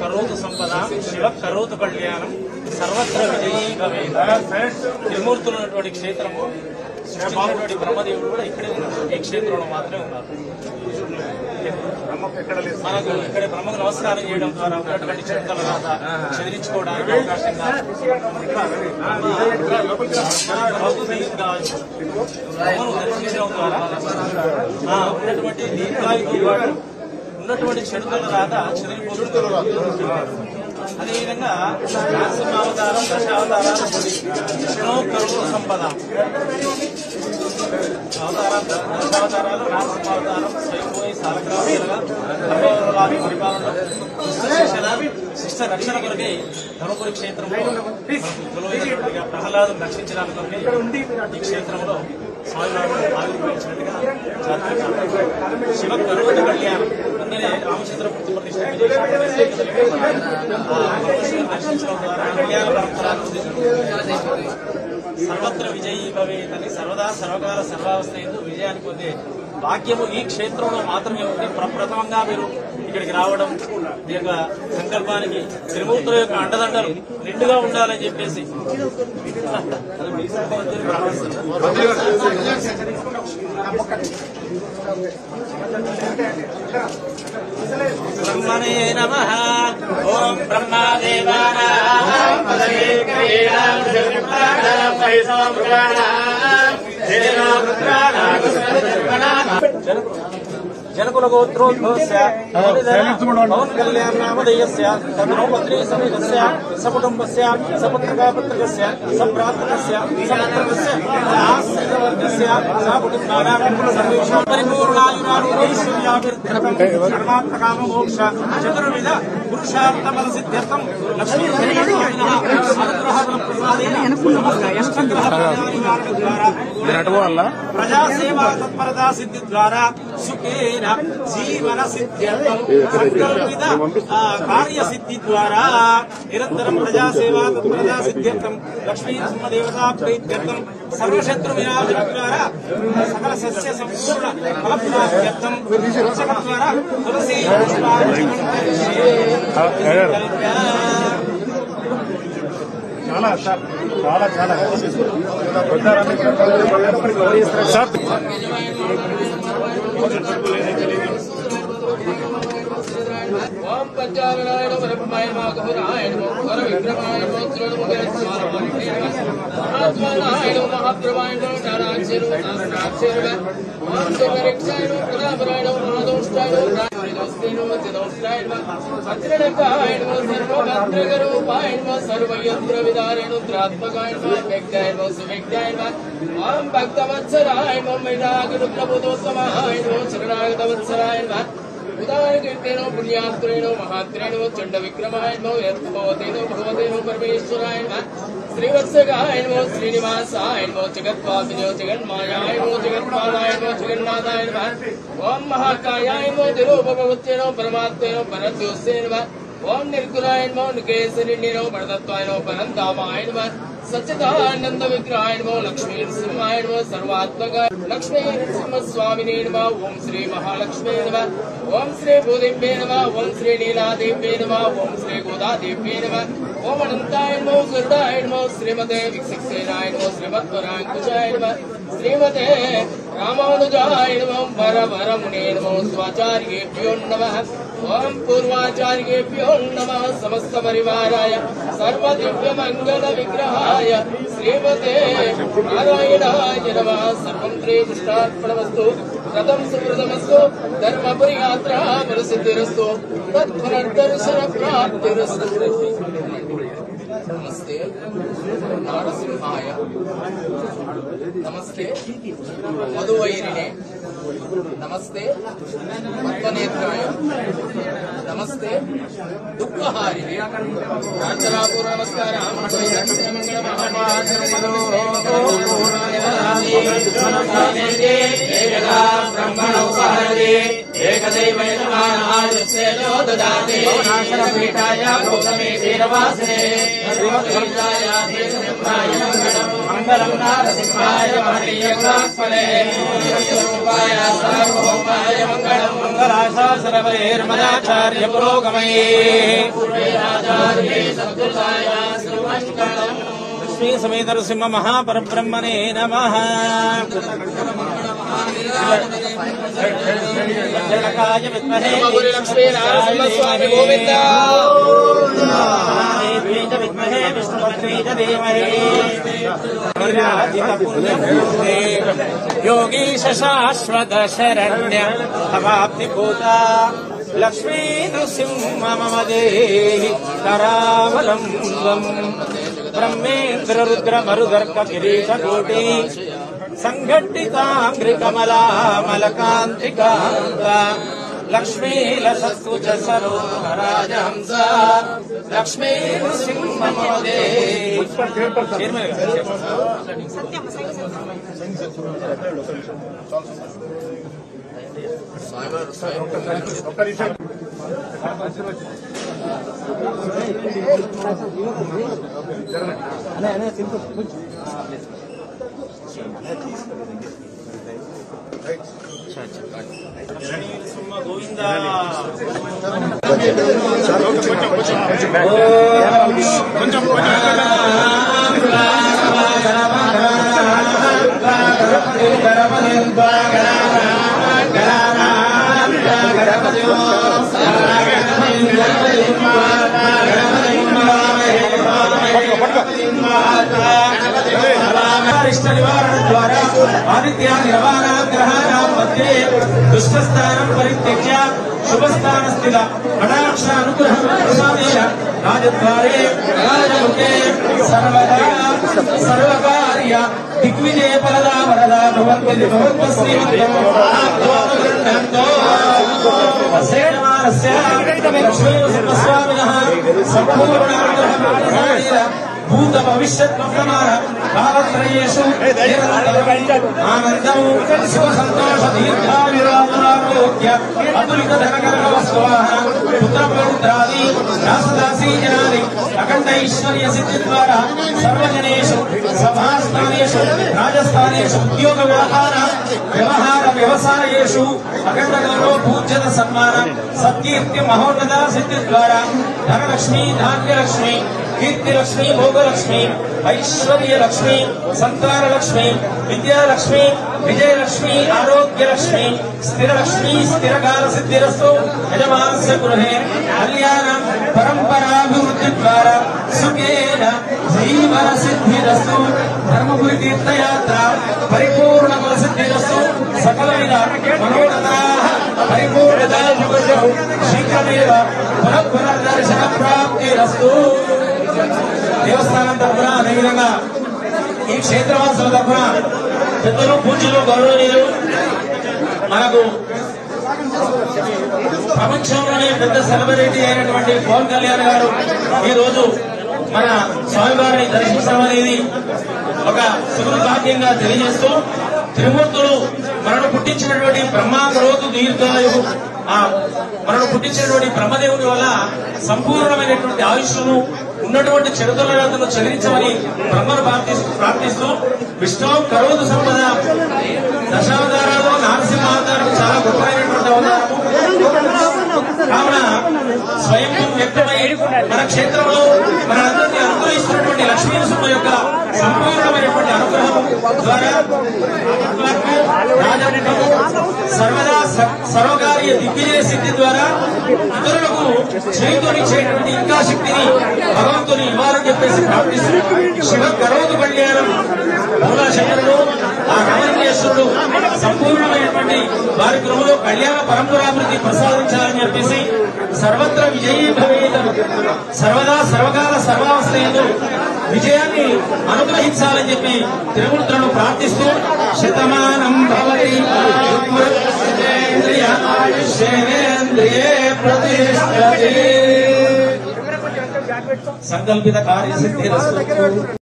కరోతు సంపద శివ కరోతు కళ్యాణం సర్వత్ర విజయీ భవేత్ త్రిమూర్తులు ఉన్నటువంటి క్షేత్రము సృష్టించినటువంటి బ్రహ్మదేవుడు కూడా ఇక్కడే ఉన్నారు ఈ క్షేత్రంలో మాత్రమే ఉన్నారు మనకు ఇక్కడ బ్రహ్మకు నమస్కారం చేయడం ద్వారా ఉన్నటువంటి చింతల రాత చదివించుకోవడానికి అవకాశంగా బ్రహ్మను దర్శించడం ద్వారా ఆ ఉన్నటువంటి దీర్ఘాయుతో పాటు ఉన్నటువంటి చెడుకల రాత చెదిరిపోతుంది అదేవిధంగా నరసింహావతారం దశావతారాలు విష్ణు కరుణ సంపద అవతారాలు దశావతారాలు నరసింహావతారం స్వయంపోయి సాలగ్రామాలుగా ధర్మవరాలు పరిపాలన శిక్షణ శిష్ట రక్షణ కొరకై ధర్మపురి క్షేత్రంలో మనకు ప్రహ్లాదం రక్షించడానికి కొరకై ఈ క్షేత్రంలో స్వామివారు ఆవిర్భవించినట్టుగా జాతీయ శివ కరుణ కళ్యాణం అందుకనే రామచంద్ర ప్రతి ప్రతిష్ట దర్శించడం ద్వారా కళ్యాణ పరంపరాలు సర్వత్ర విజయీ భవేత్ అని సర్వదా సర్వకాల సర్వావస్థ ఎందు విజయాన్ని పొందే భాగ్యము ఈ క్షేత్రంలో మాత్రమే ఉంది ప్రప్రథమంగా మీరు ఇక్కడికి రావడం ఈ యొక్క సంకల్పానికి త్రిమూర్తుల యొక్క అండదండలు నిండుగా ఉండాలని చెప్పేసి అది మీ సహోదరులు ప్రార్థిస్తున్నారు. బ్రహ్మణే నమ ఓం బ్రహ్మదేవానాం పదవే క్రీడాం జగత్ప్రాణాం వైసోమృగాణాం జయనామృత్రాణాం జనకుల గోత్రోద్భవస్య పవన్ కళ్యాణ నామధేయస్య తద్నో పత్రి సమేతస్య సకుటుంబస్య సపుత్రకాపుత్రకస్య సప్రాత్మకస్య సపుత్రకస్య ఆశ్రితవర్గస్య సకుటుంబానాం సర్వేషాం పరిపూర్ణాయురారోగ్యైశ్వర్యాభివృద్ధ్యర్థం సర్వాత్మకామమోక్ష చతుర్విధ పురుషార్థఫల సిద్ధ్యర్థం లక్ష్మీ ప్రజాసేవా తత్పరతా సిద్ధి ద్వారా సుఖేన జీవన సిద్ధ్యర్థం సకలవిధ ఆ, కార్యసిద్ధి ద్వారా నిరంతరం ప్రజాసేవా తత్పరతా సిద్ధ్యర్థం లక్ష్మీ దేవతా ప్రీత్యర్థం సర్వశత్రు వినాశన ద్వారా సకల సస్య సంపూర్ణ ఫలప్రాప్త్యర్థం పుస్తకం ద్వారా తులసి పుష్పార్చనం కరిష్యే. చాలా సార్ చాలా చాలా సార్ ఓం పంచాలనాయన బ్రహ్మాయ మాఘురాయణ మోహర విక్రమాయ మహాత్మానాయన మహాప్రభాయణ నారాక్షరు నారాక్షరు ఓం దుర్గరిక్షాయన ప్రదాపరాయణ మహాదోష్టాయన భద్రడకాయణ సర్వభద్రగరూపాయణ సర్వయంత్ర విదారేణ రుద్రాత్మకాయణ వ్యక్తాయన సువ్యక్తాయన ఓం భక్తవత్సరాయణ వైరాగరు ప్రభుదోత్తమాయణ శరణాగత వత్సరాయణ ఉదారకీర్తేనో పుణ్యాత్రేణో మహాత్రేణో చండ విక్రమాయనో యద్భవతేనో భగవతేనో పరమేశ్వరాయణ శ్రీవత్సగాయనో శ్రీనివాసాయనో జగత్వాసినో జగన్మాయాయనో జగత్పాదాయనో జగన్నాథాయన ఓం మహాకాయాయనో దిరూపభవత్యేనో పరమాత్మేనో పరద్యోస్యేన ఓం నిర్గుణాయనో నికేశరిణ్యనో పరతత్వాయనో పరంధామాయన సచ్చిదానంద విగ్రహాయనమో లక్ష్మీ నృసింహాయనమో సర్వాత్మక లక్ష్మీ నృసింహ స్వామినే నమ ఓం శ్రీ మహాలక్ష్మీ నమ ఓం శ్రీ భూదేవ్యే నమ ఓం శ్రీ నీలాదేవ్యే నమ ఓం శ్రీ గోదాదేవ్యే నమ ఓం అనంతాయ నమో గరుడాయ నమో శ్రీమతే విక్షిక్సేనాయ నమో శ్రీమద్వరాంకుశాయ నమ శ్రీమతే రామానుజాయ నమో వర వర మునే నమో స్వాచార్యేభ్యో నమ ఓం పూర్వాచార్యేభ్యో నమ సమస్త పరివారాయ సర్వ దివ్య మంగళ విగ్రహాయ శ్రీమతే నారాయణాయ నమ సర్వం శ్రీ కృష్ణార్పణమస్తు రథం సుహృతమస్తు ధర్మపురి యాత్ర ప్రసిద్ధిరస్తు తత్ఫలదర్శన ప్రాప్తిరస్తు నమస్తే నారసింహాయ నమస్తే మధువైరిణే నమస్తే పద్మనేత్రాయ నమస్తే దుఃఖహారిణే రాజరాపూర్ నమస్కార మంగళం నారసింహాయ మహనీయగుణాత్మనే స్వరూపాయ సార్వభౌమాయ మంగళం మంగళాశాసనవైర్మదాచార్య పురోగమై లక్ష్మీ సమేత నరసింహ మహాపరబ్రహ్మణే నమ జనకాయ విద్మహే లక్ష్మీ నరసింహస్వామి గోవింద దేవీచ విద్మహే విష్ణుపత్నీ చ ధీమహి విరాజితపుణ్యమూర్తే యోగీశ శాశ్వత శరణ్య అవాప్తిభూత లక్ష్మీ నృసింహ మమ దేహి కరావలంబం బ్రహ్మేంద్ర రుద్ర మరుదర్క కిరీట కోటి సంఘటితాంగ్రికమలామలకాంతికాంత లక్ష్మీలసత్తు చ సరోహరాజహంస లక్ష్మీ నృసింహ మమ దేహి చైర్మన్ గారు ఒక్క నిమిషం నరసింహ గోవింద కొంచెం ఇష్ట నివారణ ద్వారా ఆదిత్యాది రవాణాగ్రహాణం మధ్యే దుష్టస్థానం పరిత్యజ్య శుభస్థాన స్థిత కటాక్ష అనుగ్రహం ప్రసాదేన రాజద్వారే రాజముఖే సర్వదా సర్వకార్య దిగ్విజయ ఫలదా వరదా భవంతి భవంతశ్రీమంతో సేనమానస్య లక్ష్మీ నరసింహస్వామినః సంపూర్ణానుగ్రహం ప్రసాదేన భూత భవిష్యత్ వర్తమాన కాలత్రయేషు ఆనందం సుఖ సంతోష దీర్ఘాయురారోగ్య అతులిత ధనకరణ వస్తువాహన పుత్ర పౌత్రాది దాసదాసీ జనాది అఖండ ఐశ్వర్య సిద్ధి ద్వారా సర్వజనేషు సభాస్థానేషు రాజస్థానేషు ఉద్యోగ వ్యవహార వ్యవహార వ్యవసాయేషు అఖండ గౌరవ పూజ్యత సన్మాన సత్కీర్తి మహోన్నత సిద్ధి ద్వారా ధనలక్ష్మి ధాన్యలక్ష్మి కీర్తిలక్ష్మి భోగలక్ష్మి ఐశ్వర్యలక్ష్మి సంతానలక్ష్మి విద్యాలక్ష్మి విజయలక్ష్మి ఆరోగ్యలక్ష్మి స్థిరలక్ష్మి స్థిరకాల సిద్ధిరస్తు యజమానస్య గృహే కళ్యాణ పరంపరాభివృద్ధి ద్వారా సుఖేన జీవన సిద్ధిరస్తు ధర్మపురి తీర్థయాత్ర పరిపూర్ణ ఫల సిద్ధిరస్తు సకలమైన మనోరథా పరిపూర్ణత శీఘ్రమేవ పునః పునర్దర్శన ప్రాప్తిరస్తు దేవస్థానం తరఫున అదేవిధంగా ఈ క్షేత్రవాసుల తరఫున పెద్దలు పూజలు గౌరవనీయులు మనకు ప్రపంచంలోనే పెద్ద సెలబ్రిటీ అయినటువంటి పవన్ కళ్యాణ్ గారు ఈ రోజు మన స్వామివారిని దర్శించడం అనేది ఒక సుగృభాగ్యంగా తెలియజేస్తూ త్రిమూర్తులు మనను పుట్టించినటువంటి బ్రహ్మా కరోతు దీర్ఘాయు ఆ మనను పుట్టించినటువంటి బ్రహ్మదేవుని వల్ల సంపూర్ణమైనటువంటి ఆయుష్ను ఉన్నటువంటి చెడుదలను చెల్లించమని బ్రహ్మను ప్రార్థిస్తూ ప్రార్థిస్తూ విష్ణు కరోతు సంపద దశావతారాలు నరసింహావతారం చాలా గొప్పమైనటువంటి అవతారము కావున స్వయం వ్యక్తమై మన క్షేత్రంలో మన అందరినీ అనుగ్రహిస్తున్నటువంటి లక్ష్మీ నరసింహ యొక్క సంపూర్ణమైనటువంటి అనుగ్రహం ద్వారా రాజముఖము సర్వదా స- సర్వకార్య దిగ్విజయ సిద్ధి ద్వారా ఇతరులకు చేయుతోనిచ్చేటువంటి ఇంకా శక్తిని భగవంతుని ఇవ్వాలని చెప్పేసి ప్రార్థిస్తూ శివ కరోతు కళ్యాణం మూలాశంకరుడు ఆ రమణేశ్వరుడు సంపూర్ణమైనటువంటి వారి గృహంలో కళ్యాణ పరంపరాభివృద్ధి ప్రసాదించాలని చెప్పేసి సర్వత్ర విజయీ భవేత సర్వదా సర్వకాల సర్వావస్థయందు విజయాన్ని అనుగ్రహించాలని చెప్పి తిరుమూర్తులను ప్రార్థిస్తూ శతమానం భవతి పురుషేంద్రియ ఆయుష్యేంద్రియే ప్రతిష్టతి సంకల్పిత కార్యసిద్ధి